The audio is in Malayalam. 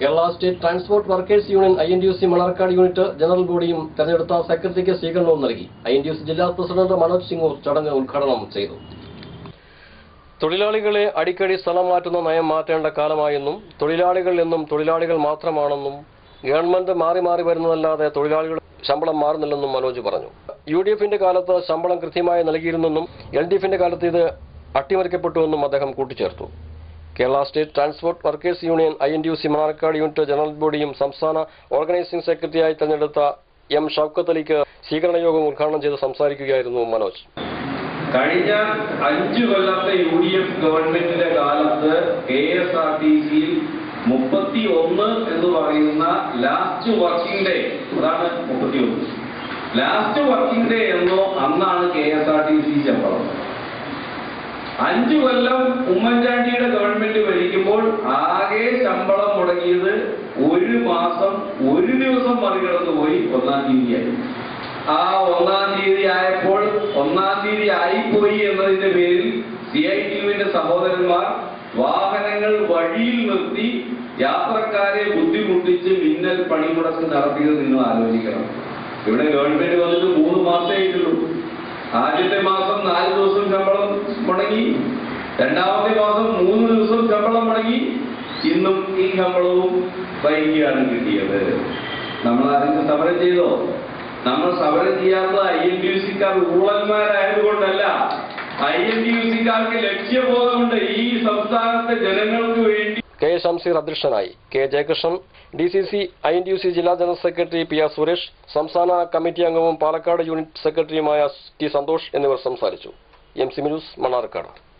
Kerala state transport workers union I N T U C Mannarkkad unit general ബോഡിയും തെരഞ്ഞെടുത്ത സെക്രട്ടറിക്ക് സ്വീകരണവും നൽകി I N T U C ജില്ലാ പ്രസിഡന്റ് മനോജ് സിംഗൂർ ചടങ്ങ് ഉദ്ഘാടനം ചെയ്തു തൊഴിലാളികളെ അടിക്കടി സ്ഥലം മാറ്റുന്ന നയം മാറ്റേണ്ട കാലമായെന്നും തൊഴിലാളികൾ എന്നും തൊഴിലാളികൾ മാത്രമാണെന്നും ഗവൺമെന്റ് മാറി മാറി വരുന്നതല്ലാതെ തൊഴിലാളികൾ ശമ്പളം മാറുന്നില്ലെന്നും മനോജ് പറഞ്ഞു യു ഡി എഫിന്റെ കാലത്ത് ശമ്പളം കൃത്യമായി നൽകിയിരുന്നെന്നും എൽ ഡി എഫിന്റെ കാലത്ത് ഇത് അട്ടിമറിക്കപ്പെട്ടുവെന്നും അദ്ദേഹം കൂട്ടിച്ചേർത്തു Kerala state transport workers union I N T U C Mannarkkad unit general ബോഡിയും സംസ്ഥാന ഓർഗനൈസിംഗ് സെക്രട്ടറിയായി തെരഞ്ഞെടുത്ത എം ഷൌക്കത്ത് അലിക്ക് സ്വീകരണ യോഗം ഉദ്ഘാടനം ചെയ്ത് സംസാരിക്കുകയായിരുന്നു മനോജ് കഴിഞ്ഞ അഞ്ചു കൊല്ലത്തെ യു ഡി എഫ് ഗവൺമെന്റിന്റെ കാലത്ത് കെ എസ് ആർ ടി സിയിൽ മുപ്പത്തി ഒന്ന് എന്ന് പറയുന്ന ലാസ്റ്റ് വർക്കിംഗ് ഡേ അതാണ് മുപ്പത്തി ഒന്ന് ലാസ്റ്റ് വർക്കിംഗ് ഡേ എന്നോ അന്നാണ് K S R T C ശമ്പളം അഞ്ചു കൊല്ലം ഉമ്മൻചാണ്ടിയുടെ ഗവൺമെന്റ് ഭരിക്കുമ്പോൾ ആകെ ശമ്പളം മുടങ്ങിയത് ഒരു മാസം ഒരു ദിവസം മറികടന്നു പോയി ഒന്നാം തീയതിയായി ആ ഒന്നാം തീയതി ആയപ്പോൾ ഒന്നാം തീയതി ആയിപ്പോയി എന്നതിന്റെ പേരിൽ സി ഐ ടിയുവിന്റെ സഹോദരന്മാർ വാഹനങ്ങൾ വഴിയിൽ നിർത്തി യാത്രക്കാരെ ബുദ്ധിമുട്ടിച്ച് മിന്നൽ പണിമുടക്ക് നടത്തിയത് നിങ്ങൾ ആലോചിക്കണം ഇവിടെ ഗവൺമെന്റ് വന്നിട്ട് മൂന്ന് മാസമേ ആയിട്ടുള്ളൂ ആദ്യത്തെ മാസം നാല് ദിവസം ശമ്പളം മുടങ്ങി രണ്ടാമത്തെ മാസം മൂന്ന് ദിവസം ശമ്പളം മുടങ്ങി ഇന്നും ഈ ശമ്പളവും വൈകിയാണ് കിട്ടിയത് നമ്മൾ അതിന് സമരം ചെയ്തോ നമ്മൾ സമരം ചെയ്യാത്തത് ഐ എൻ ഡി യു സിക്കാർ ഊളന്മാരായതുകൊണ്ടല്ല ഐ എൻ ഡി യു സിക്കാർക്ക് ലക്ഷ്യബോധമുണ്ട് ഈ സംസ്ഥാനത്തെ ജനങ്ങൾക്ക് വേണ്ടി കെ എ ഷംസീർ അധ്യക്ഷനായി K Jayakrishnan D C C I N T U C ജില്ലാ general secretary P R Suresh സംസ്ഥാന കമ്മിറ്റി അംഗവും പാലക്കാട് യൂണിറ്റ് സെക്രട്ടറിയുമായ ടി സന്തോഷ് എന്നിവർ സംസാരിച്ചു എം സി ന്യൂസ് മണ്ണാർക്കാട്